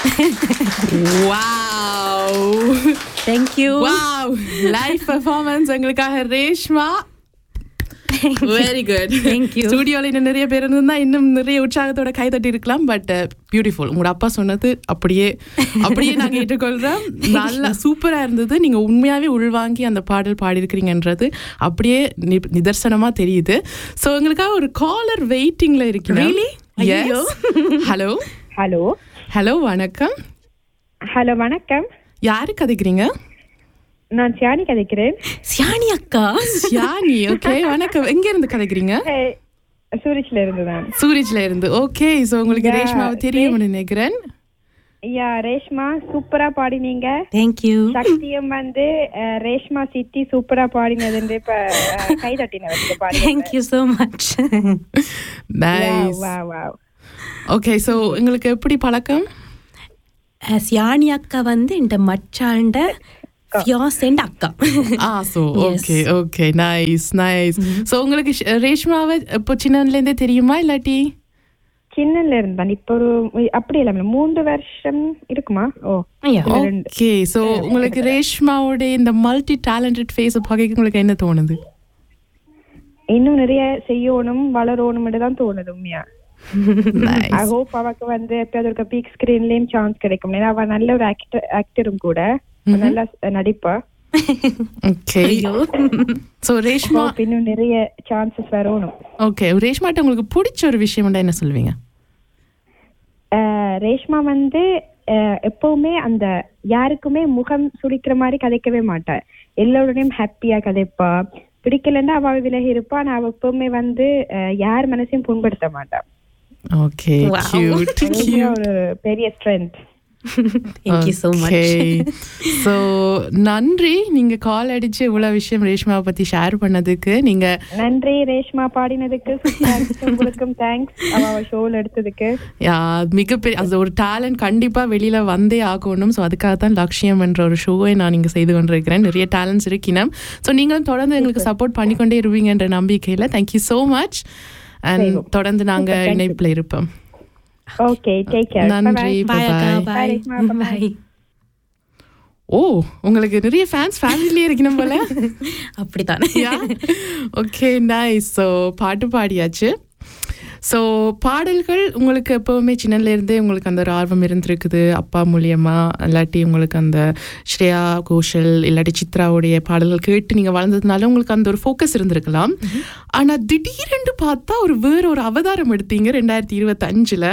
Wow thank you wow live performance எங்களுக்காக Reshma very good Thank you. ஸ்டுடியோல இன்னும் நிறைய பேர் இருந்தா இன்னும் நிறைய உற்சாகத்தோட கை தட்டி இருக்கலாம் பட் பியூட்டிஃபுல் உங்களோட அப்பா சொன்னது அப்படியே அப்படியே நான் ஏற்றுக்கொள்றேன் நல்லா சூப்பரா இருந்தது நீங்க உண்மையாவே உள்வாங்கி அந்த பாடல் பாடியிருக்கிறீங்கன்றது அப்படியே நி- நிதர்சனமா தெரியுது சோ எங்களுக்காக ஒரு காலர் வெயிட்டிங்ல இருக்கீங்க Really? ஐயையோ. ஹலோ ஹலோ ஹலோ வணக்கம் ஹலோ வணக்கம் யாரு கதைக்கிறீங்க நான் சியானி கதைக்கிறேன் சியானி அக்கா யானி ஓகே வணக்கம் எங்க இருந்து கதைக்கிறீங்க Hey, சூரிச்ல இருந்து தான் சூரஜ்ல இருந்து ஓகே சோ உங்களுக்கு Yeah, ரேஷ்மாவை தெரியும்னு நினைக்கிறேன் ஐயா ரேஷ்மா சூப்பரா பாடினீங்க தேங்க்யூ சக்தியும் வந்து அஹ், ரேஷ்மா சித்தி சூப்பரா பாடினது இப்ப அஹ், கை தட்டினவர் பாடி தேங்க்யூ ஸோ மச் நைஸ் வா வா ஓகே சோ உங்களுக்கு எப்படி பழக்கம் சியானி அக்கா வந்து இந்த மச்சாண்ட ஃபியாசெண்ட் அக்கா ஆ so Yes. Okay okay nice nice so உங்களுக்கு ஷ்- ரேஷ்மாவை இப்போ சின்னதுல இருந்தே தெரியுமா இல்லாட்டி சின்னல இருந்தான் இப்ப ஒரு அப்படி இல்லாம மூன்று வருஷம் இருக்குமா ஓ ஐயா இல்ல, ரெண்டு ஓகே சோ உங்களுக்கு ரேஷ்மாவோட இந்த மல்டி டேலண்டட் ஃபேஸ் பார்க்க உங்களுக்கு என்ன தோணுது இன்னும் நிறைய செய்யணும் வளரணும் தான் தோணுது உண்மையா ஐ நைஸ் ஹோப் அவக்கு வந்து எப்பயாவது ஒரு பீக் ஸ்கிரீன்லயும் சான்ஸ் கிடைக்கும் ஏன்னா அவ நல்ல ஒரு ஆக்டர் ஆக்டரும் கூட நல்லா நடிப்பா ஓகே ஐயோ சோ ரேஷ்மா Hope இன்னும் நிறைய சான்சஸ் வரணும் ஓகே ரேஷ்மாட்ட உங்களுக்கு பிடிச்ச ஒரு விஷயம் என்ன சொல்வீங்க அஹ் ரேஷ்மா வந்து அஹ் எப்பவுமே அந்த யாருக்குமே முகம் சுளிக்கிற மாதிரி கதைக்கவே மாட்டா எல்லோருடையும் ஹாப்பியா கதைப்பா பிடிக்கலன்னா அவ விலகி இருப்பா ஆனா அவ எப்பவுமே வந்து அஹ் யார் மனசையும் புண்படுத்த மாட்டா ஓகே Wow. கியூட் அதுதான் ஒரு பெரிய strength thank you so much so நன்றி நீங்க கால் அடிச்சு இவ்வளவு விஷயம் ரேஷ்மாவை பத்தி ஷேர் பண்ணதுக்கு நீங்க நன்றி ரேஷ்மா பாடினதுக்கு thanks. உங்களுக்கும் தேங்க்ஸ் அவ ஷோல எடுத்ததுக்கு யா, மிகப்பெரிய அது ஒரு டேலண்ட் கண்டிப்பா வெளியில வந்தே ஆகணும் ஸோ அதுக்காக தான் லட்சியம் என்ற ஒரு ஷோவை நான் இங்க செய்து கொண்டிருக்கிறேன் நிறைய டேலண்ட்ஸ் இருக்கினம் ஸோ நீங்களும் தொடர்ந்து எங்களுக்கு சப்போர்ட் பண்ணிக்கொண்டே இருப்பீங்கன்ற நம்பிக்கையில தேங்க்யூ ஸோ மச் அண்ட் செய்வோம். தொடர்ந்து நாங்க Super, thank you. இணைப்புல இருப்போம் ஓகே டேக் கேர் நன்றி பாய் அக்கா bye-bye. பாய் Bye, Reshma. Bye. பாய் ஓ உங்களுக்கு நிறைய ஃபேன்ஸ் ஃபேமிலியே இருக்கணும் போல அப்படித்தான் ஓகே நைஸ் ஸோ பாட்டு பாடியாச்சு ஸோ பாடல்கள் உங்களுக்கு எப்போவுமே சின்னல இருந்தே உங்களுக்கு அந்த ஒரு ஆர்வம் இருந்திருக்குது அப்பா மூலியமா இல்லாட்டி உங்களுக்கு அந்த ஸ்ரேயா கோஷல் இல்லாட்டி சித்ராவுடைய பாடல்கள் கேட்டு நீங்கள் வளர்ந்ததுனால உங்களுக்கு அந்த ஒரு ஃபோக்கஸ் இருந்திருக்கலாம் ஆனால் திடீரென்று பார்த்தா ஒரு வேற ஒரு அவதாரம் எடுத்தீங்க ரெண்டாயிரத்தி இருபத்தஞ்சில்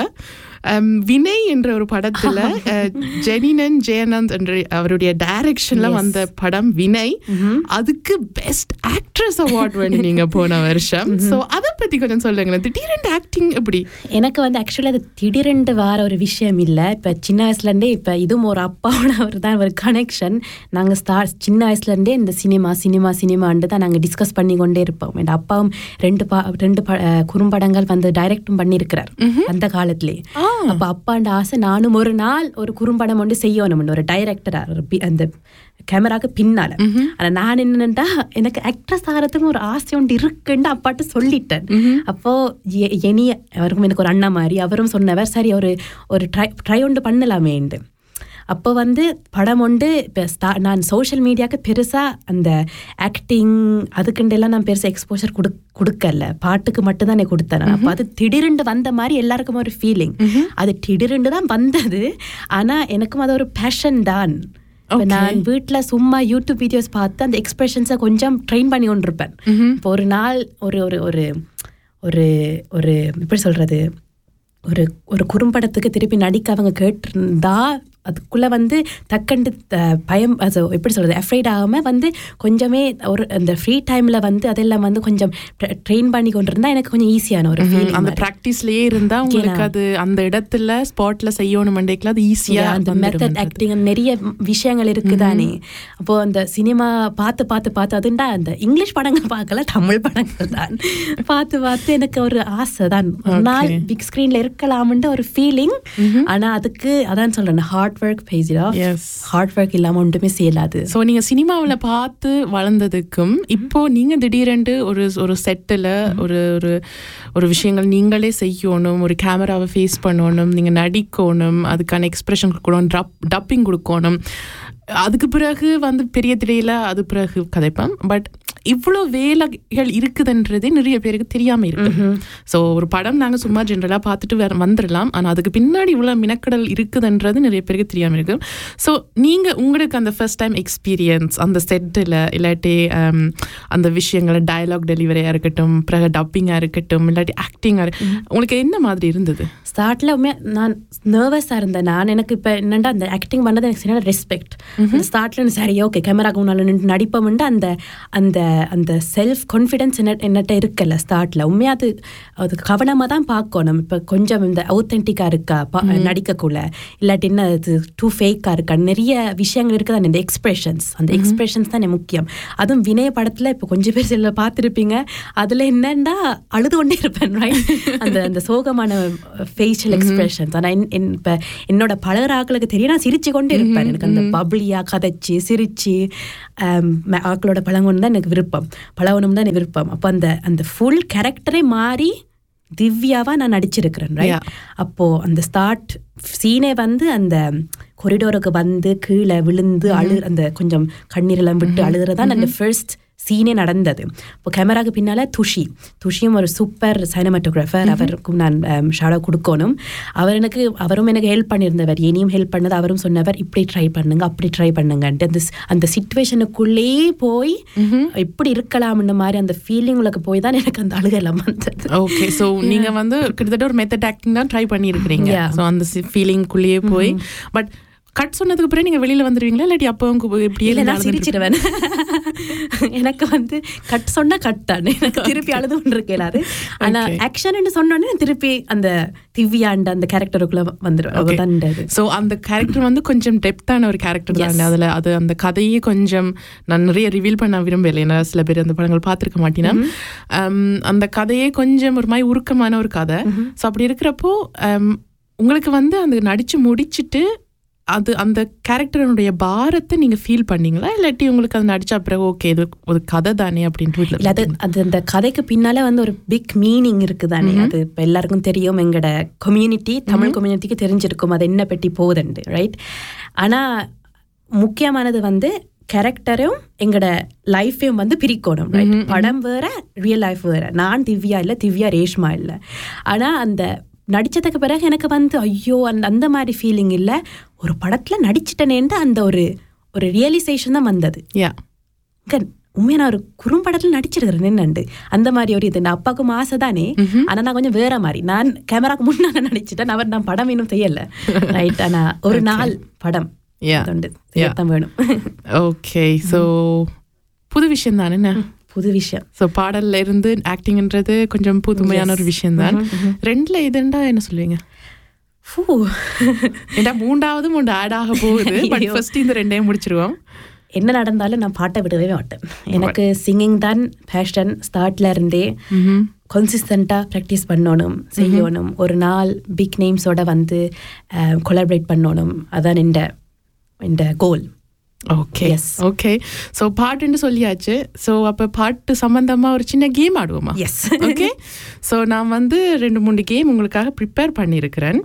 வினய் என்ற ஒரு படத்துல அஹ், ஜெனினன் ஜெயனந்த் என்ற அவருடைய டைரக்ஷன்ல வந்த படம் வினய் அதுக்கு பெஸ்ட் ஆக்ட்ரஸ் அவார்ட் நீங்க போன வருஷம் சோ அத பத்தி கொஞ்சம் சொல்லுங்களேன் திடீரென்று ஆக்டிங் எப்படி எனக்கு வந்து ஆக்சுவலி அது திடீரென்று வர ஒரு விஷயம் இல்லை இப்போ சின்ன வயசுலேருந்தே இப்போ இதுவும் ஒரு அப்பாவோட ஒரு தான் ஒரு கனெக்ஷன் நாங்கள் ஸ்டார் சின்ன வயசுலேருந்தே இந்த சினிமா சினிமா சினிமான்னு தான் நாங்கள் டிஸ்கஸ் பண்ணி கொண்டே இருப்போம் என் அப்பாவும் ரெண்டு பா ரெண்டு ப அஹ் குறும்படங்கள் வந்து டைரக்டும் பண்ணியிருக்கிறார் அந்த காலத்திலே அப்போ அப்பாண்ட ஆசை நானும் ஒரு நாள் ஒரு குறும்படம் ஒன்று செய்யணும் ஒரு டைரக்டராக ஒரு பி- அந்த கேமராக்கு பின்னால ஆனா நான் என்னன்னா எனக்கு ஆக்ட்ரஸ் ஆகிறதுக்கு ஒரு ஆசை ஒன்று இருக்குன்னு அப்பாட்ட சொல்லிட்டேன் அப்போ எ- இனி அவருக்கும் எனக்கு ஒரு அண்ணா மாதிரி அவரும் சொன்னவர் சரி ஒரு ஒரு ட்ரை ட்ரை ஒன்று பண்ணலாமேண்டு அப்போ வந்து படம் ஒன்று இப்போ ஸ்டா நான் சோஷியல் மீடியாவுக்கு பெருசாக அந்த ஆக்டிங் அதுக்குண்டெல்லாம் நான் பெருசாக எக்ஸ்போஷர் கொடு கொடுக்கல பாட்டுக்கு மட்டும்தான் நான் கொடுத்தேன் அப்போ அது திடீரெண்டு வந்த மாதிரி எல்லாருக்கும் ஒரு ஃபீலிங் அது திடீரெண்டு தான் வந்தது ஆனால் எனக்கும் அது ஒரு பேஷன் தான் இப்ப நான் வீட்ல சும்மா யூடியூப் வீடியோஸ் பார்த்து அந்த எக்ஸ்பிரஷன்ஸை கொஞ்சம் ட்ரெயின் பண்ணி கொண்டிருப்பேன் இப்போ ஒரு நாள் ஒரு ஒரு ஒரு ஒரு ஒரு எப்படி சொல்றது ஒரு ஒரு குறும்படத்துக்கு திருப்பி நடிக்க அவங்க கேட்டிருந்தா அதுக்குள்ள வந்து தக்கண்டு த- பயம் அது எப்படி சொல்றது அஃப்ரைட் ஆகாம வந்து கொஞ்சமே ஒரு அந்த ஃப்ரீ டைம்ல வந்து அதெல்லாம் வந்து கொஞ்சம் ட்ரெயின் பண்ணி கொண்டிருந்தா எனக்கு கொஞ்சம் ஈஸியான ஒரு ஃபீலிங் அந்த பிராக்டிஸ்லயே இருந்தா உங்களுக்கு அது அந்த இடத்துல ஸ்பாட்ல செய்யணும் மண்டேக்கில் அது ஈஸியா அந்த மெத்தட் ஆக்டிங் நிறைய விஷயங்கள் இருக்குதானே அப்போ அந்த சினிமா பார்த்து பார்த்து பார்த்து அதுண்டா அந்த இங்கிலீஷ் படங்கள் பார்க்கல தமிழ் படங்கள் தான் பார்த்து பார்த்து எனக்கு ஒரு ஆசை தான் ஒரு நாள் பிக் ஸ்கிரீன்ல இருக்கலாம்ன்ற ஒரு ஃபீலிங் ஆனா அதுக்கு அதான் சொல்றேன் hard hard work base it of S hard work இல்லாம ஒன்றுமே செய்யலாது ஸோ நீங்க சினிமாவில் பார்த்து வளர்ந்ததுக்கும் இப்போ நீங்க திடீரென்று ஒரு ஒரு செட்டில் ஒரு ஒரு ஒரு விஷயங்கள் நீங்களே செய்யணும் ஒரு கேமராவை ஃபேஸ் பண்ணணும் நீங்க நடிக்கணும் அதுக்கான எக்ஸ்பிரஷன் கொடுக்கணும் டப் டப்பிங் கொடுக்கணும் அதுக்கு பிறகு வந்து பெரிய திரையில அது பிறகு கதைப்பேன் பட் இவ்வளோ வேலைகள் இருக்குதுன்றதே நிறைய பேருக்கு தெரியாம இருக்கு ஸோ ஒரு படம் நாங்க சும்மா ஜென்ரலாக பார்த்துட்டு வேற வந்துடலாம் ஆனா அதுக்கு பின்னாடி இவ்வளோ மினக்கடல் இருக்குதுன்றது நிறைய பேருக்கு தெரியாம இருக்கு ஸோ நீங்க உங்களுக்கு அந்த ஃபர்ஸ்ட் டைம் எக்ஸ்பீரியன்ஸ் அந்த செட்டில் இல்லாட்டி um, அந்த விஷயங்கள் டயலாக் டெலிவரியாக இருக்கட்டும் பிறகு டப்பிங்காக இருக்கட்டும் இல்லாட்டி ஆக்டிங்காக உங்களுக்கு என்ன மாதிரி இருந்தது ஸ்டார்ட்ல நான் நர்வஸாக இருந்தேன் நான் எனக்கு இப்போ என்னண்டா அந்த ஆக்டிங் பண்ணது எனக்கு சரியான ரெஸ்பெக்ட் ஸ்டார்ட்ல சரி ஓகே கேமராக்கு முன்னால் நின்று நடிப்போம்ட்டு அந்த அந்த அந்த செல்ஃப் கான்ஃபிடென்ஸ் என்ன என்னட்ட இருக்கல ஸ்டார்ட்ல உண்மையா அது அது கவனமாக தான் பார்க்கணும் இப்போ கொஞ்சம் இந்த அவுத்தென்டிக்காக இருக்கா பா நடிக்கக்குள்ள இல்லாட்டி என்ன அது டூ ஃபேக்காக இருக்கா நிறைய விஷயங்கள் இருக்குது அந்த எக்ஸ்பிரஷன்ஸ் அந்த எக்ஸ்பிரஷன்ஸ் தான் எனக்கு முக்கியம் அதுவும் வினய படத்தில் இப்போ கொஞ்சம் பேர் சில பார்த்துருப்பீங்க அதில் என்னன்னா அழுது கொண்டே இருப்பேன் right? அந்த அந்த சோகமான ஃபேஷியல் எக்ஸ்பிரஷன்ஸ் ஆனால் இப்போ என்னோட பழகிற ஆக்களுக்கு தெரியும் நான் சிரிச்சு கொண்டே இருப்பேன் எனக்கு அந்த பப்ளியா கதைச்சு சிரிச்சு ஆம், ம- ஆக்களோட பழங்கணும் தான் எனக்கு விருப்பம் பழகணும் தான் எனக்கு விருப்பம் அப்போ அந்த அந்த ஃபுல் கேரக்டரே மாறி திவ்யாவா நான் நடிச்சிருக்கிறேன் right? Yeah. அப்போ அந்த ஸ்டார்ட் சீனே வந்து அந்த கொரிடோருக்கு வந்து கீழே விழுந்து அழு அந்த கொஞ்சம் கண்ணீரெல்லாம் விட்டு அழுகிறதான் அந்த ஃபர்ஸ்ட் சீனே நடந்தது இப்போ கேமராக்கு பின்னால துஷி துஷியும் ஒரு சூப்பர் சைனமாட்டோகிராஃபர் அவருக்கும் நான் ஷாடோ கொடுக்கணும் அவர் எனக்கு அவரும் எனக்கு ஹெல்ப் பண்ணியிருந்தவர் இனியும் ஹெல்ப் பண்ணது அவரும் சொன்னவர் இப்படி ட்ரை பண்ணுங்க அப்படி ட்ரை பண்ணுங்கன்ட்டு அந்த ஸ்- அந்த சுச்சுவேஷனுக்குள்ளேயே போய் இப்படி இருக்கலாம்ன்ற மாதிரி அந்த ஃபீலிங் உள்ள போய் தான் எனக்கு அந்த அழுகெல்லாம் வந்தது ஓகே ஸோ நீங்க வந்து கிட்டத்தட்ட ஒரு மெத்தட் ஆக்டிங் தான் ட்ரை பண்ணியிருக்கிறீங்க Yeah. ஸோ அந்த ஃபீலிங்குள்ளேயே போய் பட் கட் சொன்னதுக்கு பிறகு நீங்க வெளியில வந்துருவீங்களா இல்லாட்டி அப்போ உங்க இப்படியே இல்ல நான் நடந்துட்டு- சிரிச்சிடுவேன் எனக்கு வந்து கட் சொன்னா கட் தான் எனக்கு திருப்பி அழுது கொண்டு இருக்கலாது ஆனா Okay. ஆக்ஷன் சொன்னோடனே திருப்பி அந்த திவ்யாண்ட அந்த கேரக்டருக்குள்ள வந்துடும் Okay. அவதான் இது ஸோ அந்த கேரக்டர் வந்து கொஞ்சம் டெப்த்தான ஒரு கேரக்டர் தான் அதில் அது அந்த கதையே கொஞ்சம் நான் நிறைய ரிவீல் பண்ண விரும்பல ஏன்னா சில பேர் அந்த படங்கள் பார்த்துருக்க மாட்டேனா அந்த கதையே கொஞ்சம் ஒரு மாதிரி உருக்கமான ஒரு கதை ஸோ அப்படி இருக்கிறப்போ um, உங்களுக்கு வந்து அந்த நடிச்சு முடிச்சிட்டு அது அந்த கேரக்டருடைய பாரத்தை நீங்க ஃபீல் பண்ணீங்களா இல்லாட்டி உங்களுக்கு அது நடிச்ச பிறகு ஓகே இது ஒரு கதை தானே அப்படின்ட்டு இல்ல அது வீட்டில் அது அந்த கதைக்கு பின்னால வந்து ஒரு பிக் மீனிங் இருக்குதானே அது இப்ப எல்லாருக்கும் தெரியும் எங்கட கம்யூனிட்டி தமிழ் கம்யூனிட்டிக்கு தெரிஞ்சிருக்கும் அது என்ன பெட்டி போகுதுண்டு ரைட் ஆனா முக்கியமானது வந்து கேரக்டரும் எங்கட லைஃபையும் வந்து பிரிக்கணும் ரைட் படம் வேற ரியல் லைஃப் வேற நான் திவ்யா இல்ல திவ்யா ரேஷ்மா இல்ல ஆனா அந்த நடிச்சதுக்கு பிறகு எனக்கு வந்து ஐயோ அந்த அந்த மாதிரி ஃபீலிங் இல்ல ஒரு படத்துல நடிச்சிட்டனேன்ட்டு அந்த ஒரு ஒரு ரியலைசேஷன் தான் வந்தது யா அக்கா, உண்மையா நான் ஒரு குறும்படத்துல நடிச்சிருக்கிறேன் என்னண்டு அந்த மாதிரி ஒரு இது நான் அப்பாவுக்கும் ஆசை தானே ஆனா நான் கொஞ்சம் வேற மாதிரி நான் கேமராக்கு முன்னால நடிச்சிட்டேன் அவர் நான் படம் இன்னும் செய்யல ரைட் ஆனா ஒரு நாள் படம் யா அது உண்டு செய்யத்தான் வேணும் ஓகே ஸோ புது விஷயம் தானே என்ன புது விஷயம் ஸோ பாடல்ல இருந்து ஆக்டிங்ன்றது கொஞ்சம் புதுமையான ஒரு விஷயம் தான் ரெண்டுல இதுண்டா என்ன சொல்லுவீங்க ஃபூ. ஏன்னா மூன்றாவது மூன்று ஆட் ஆக போகுது பட் ஐயோ. ஃபர்ஸ்ட் இந்த ரெண்டையும் முடிச்சிருவோம் என்ன நடந்தாலும் நான் பாட்டை விடவே மாட்டேன் எனக்கு சிங்கிங் தான் பேஷன் ஸ்டார்ட்ல இருந்தே கன்சிஸ்டண்டா ப்ராக்டிஸ் பண்ணணும் செய்யணும் ஒரு நாள் பிக் நேம்ஸோட வந்து கொலாபரேட் பண்ணணும் அதான் இந்த இந்த கோல் ஓகே Yes. ஓகே ஸோ பாட்டுன்னு சொல்லியாச்சு ஸோ அப்போ பாட்டு சம்பந்தமா ஒரு சின்ன கேம் ஆடுவோமா எஸ் ஓகே ஸோ நான் வந்து ரெண்டு மூணு கேம் உங்களுக்காக ப்ரிப்பேர் பண்ணியிருக்கிறேன்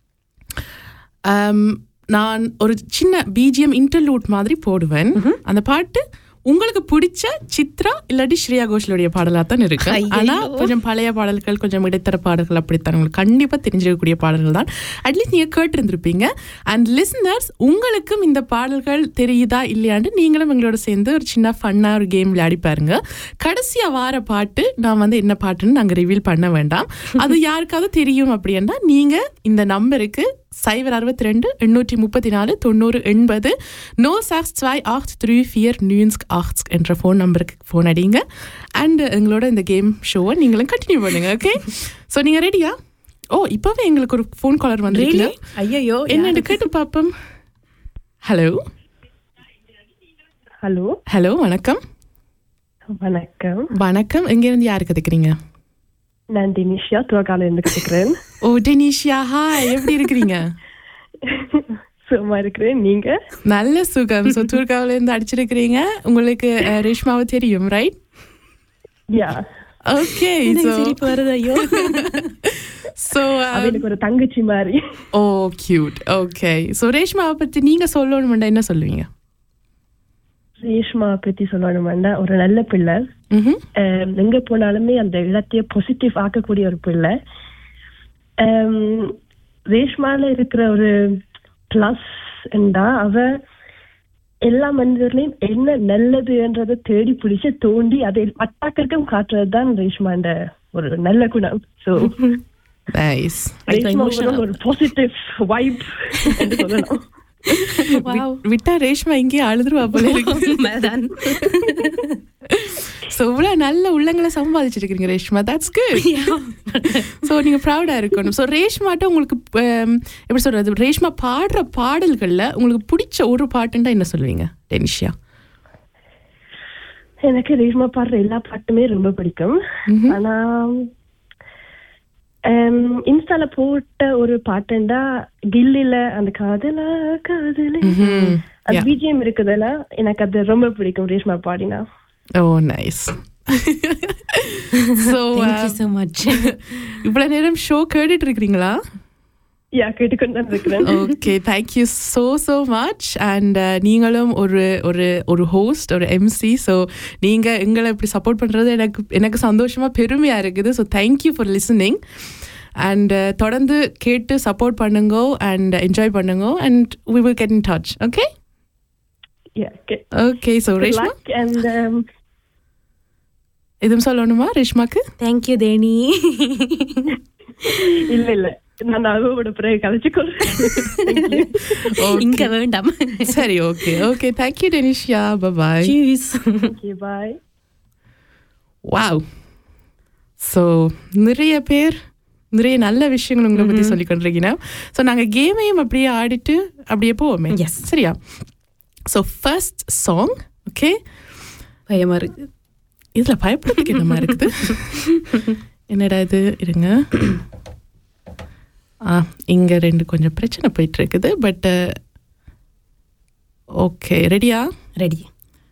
Um, நான் ஒரு சின்ன பிஜிஎம் இன்டர்லூட் மாதிரி போடுவேன் அந்த பாட்டு உங்களுக்கு பிடிச்ச சித்ரா இல்லாட்டி ஸ்ரேயா கோஷலுடைய பாடலாக தான் இருக்கு ஐயையோ. ஆனா கொஞ்சம் பழைய பாடல்கள் கொஞ்சம் இடைத்தர பாடல்கள் அப்படித்தான் உங்களுக்கு கண்டிப்பா தெரிஞ்சிருக்கக்கூடிய பாடல்கள் தான் அட்லீஸ்ட் நீங்க கேட்டிருந்திருப்பீங்க அண்ட் லிசனர்ஸ் உங்களுக்கும் இந்த பாடல்கள் தெரியுதா இல்லையான்னு நீங்களும் எங்களோட சேர்ந்து ஒரு சின்ன ஃபன்னா ஒரு கேம் விளையாடி பாருங்க கடைசியா வார பாட்டு நான் வந்து என்ன பாட்டுன்னு நாங்க ரிவீல் பண்ண வேண்டாம் அது யாருக்காவது தெரியும் அப்படின்னா நீங்க இந்த நம்பருக்கு சைபர் அறுபத்தி ரெண்டு எண்ணூற்றி முப்பத்தி நாலு தொண்ணூறு எண்பது நோ சாக்ஸ் ஸ்வாய் ஆக்ட் த்ரீ ஃபியர் நியூன்ஸ்க் ஆக்ஸ் என்ற ஃபோன் நம்பருக்கு ஃபோன் அடிங்க அண்ட் எங்களோட இந்த கேம் ஷோவை நீங்களும் கண்டினியூ பண்ணுங்க ஓகே ஸோ நீங்க ரெடியா ஓ இப்போவே எங்களுக்கு ஒரு ஃபோன் காலர் வந்து ஐயோ என்னன்னு கேட்டு பார்ப்போம் ஹலோ ஹலோ ஹலோ வணக்கம் வணக்கம் வணக்கம் எங்கேருந்து யாரு கதைக்கிறீங்க நான் தினிஷா துவக்கால இருந்து கத்துக்கிறேன் ஓ டெனிஷியா ஹாய் எப்படி இருக்கிறீங்க சும்மா இருக்கிறேன் நீங்க நல்ல சுகம் ஸோ தூர்காவில இருந்து அடிச்சிருக்கிறீங்க உங்களுக்கு அஹ், ரேஷ்மாவை தெரியும் ரைட் யா ஓகே எனக்கு ஸோ சிரிப்பு வருது ஐயோ ஸோ அவளுக்கு ஒரு தங்கச்சி மாதிரி ஓ கியூட் ஓகே ஸோ ரேஷ்மாவை பற்றி நீங்கள் சொல்லணுமெண்டா என்ன சொல்லுவீங்க ரேஷ்மா பத்தி சொல்லணுமாண்டா ஒரு நல்ல பிள்ளை ம்ஹும். ஆம், எங்க போனாலுமே அந்த இடத்தையே பாசிட்டிவ் ஆக்கக்கூடிய ஒரு பிள்ளை ஆம், ரேஷ்மால இருக்கிற ஒரு பிளஸ் என்றா அவ எல்லா மனிதர்களையும் என்ன நல்லதுன்றதை தேடி பிடிச்சு தோண்டி அதை மட்டாக்களுக்கும் காட்டுறது தான் ரேஷ்மாண்ட ஒரு நல்ல குணம் சோ நைஸ் ரேஷ்மா ஒரு- ஒரு பாசிட்டிவ் வைப் என்று சொல்லலாம் Wow. விட்டா ரேஷ்மா இங்கே அழுதுருவா போல இருக்கு உண்மைதான். ஸோ இவ்வளோ நல்ல உள்ளங்களை சம்பாதிச்சிருக்கீங்க ரேஷ்மா தட்ஸ் குட் ஸோ நீங்கள் ப்ரௌடாக இருக்கணும் ஸோ ரேஷ்மாட்ட உங்களுக்கு um, எப்படி சொல்கிறது ரேஷ்மா பாடுற பாடல்களில் உங்களுக்கு பிடிச்ச ஒரு பாட்டுன்னா என்ன சொல்லுவீங்க டெனிஷியா எனக்கு ரேஷ்மா பாடுற எல்லா பாட்டுமே ரொம்ப பிடிக்கும் ஆனா ஹம், இன்ஸ்டால போட்ட ஒரு பாட்டுண்டா கில்லில அந்த காதல காதல அது Yeah. பிஜிஎம் இருக்குதுல்ல எனக்கு அது ரொம்ப பிடிக்கும் ரேஷ்மா பாடினா oh nice so Thank you so much. இவ்வளோ நேரம் ஷோ கேட்டுட்டு இருக்கிறீங்களா யா கேட்டுக்கொண்டு தான் இருக்கிறேன் okay thank you so so much and நீங்களும் ஒரு ஒரு ஒரு ஹோஸ்ட் ஒரு எம்சி ஸோ நீங்கள் எங்களை இப்படி சப்போர்ட் பண்ணுறது எனக்கு எனக்கு சந்தோஷமாக பெருமையாக இருக்குது so thank you for listening and தொடர்ந்து கேட்டு சப்போர்ட் பண்ணுங்க அண்ட் என்ஜாய் பண்ணுங்க and we will get in touch okay yeah okay okay so Reshma luck and எதுவும் சொல்லணுமா ரேஷ்மாக்கு Thank you, தேனி இல்ல இல்ல நான் அவரோட பிறகு கலைச்சுக்கொள்றேன் இங்க வேண்டாம் சரி ஓகே ஓகே தேங்க்யூ டெனிஷியா bye Cheers. Bye wow so நிறைய பேர் நிறைய நல்ல விஷயங்கள் உங்களை பற்றி சொல்லி கொண்டிருக்கீங்க ஸோ நாங்கள் கேமையும் அப்படியே ஆடிட்டு அப்படியே போவோமே Yes. சரியா ஸோ ஃபர்ஸ்ட் சாங் ஓகே பயமா இருக்கு இதில் பயப்படுறதுக்கு என்னமா இருக்குது என்னடா இது இருங்க ஆ இங்கே ரெண்டு கொஞ்சம் பிரச்சனை போயிட்டு இருக்குது பட் ஓகே ரெடியா ரெடி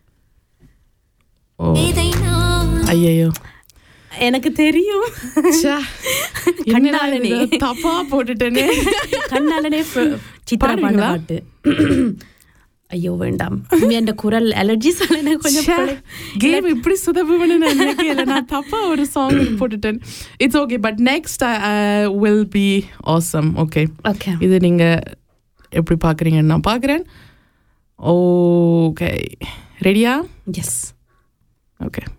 ஓ ஐயோ எனக்கு தெரியும் கண்ணாலனே. தப்பா போட்டுட்டேனே கண்ணாலனே ஃப- சித்ரா பாடின பாடுவீங்களா? பாட்டு ஐயோ வேண்டாம் என் குரல் அலர்ஜிஸ் எனக்கு கொஞ்சம் பழ- கேம் இப்படி சுதப்புன்னு நான் நினைக்கல நான் தப்பா ஒரு சாங் போட்டுட்டேன் it's okay but next will be awesome okay okay இது நீங்க எப்படி பாக்குறீங்கன்னு நான் பாக்குறேன் ஓகே ரெடியா எஸ் ஓகே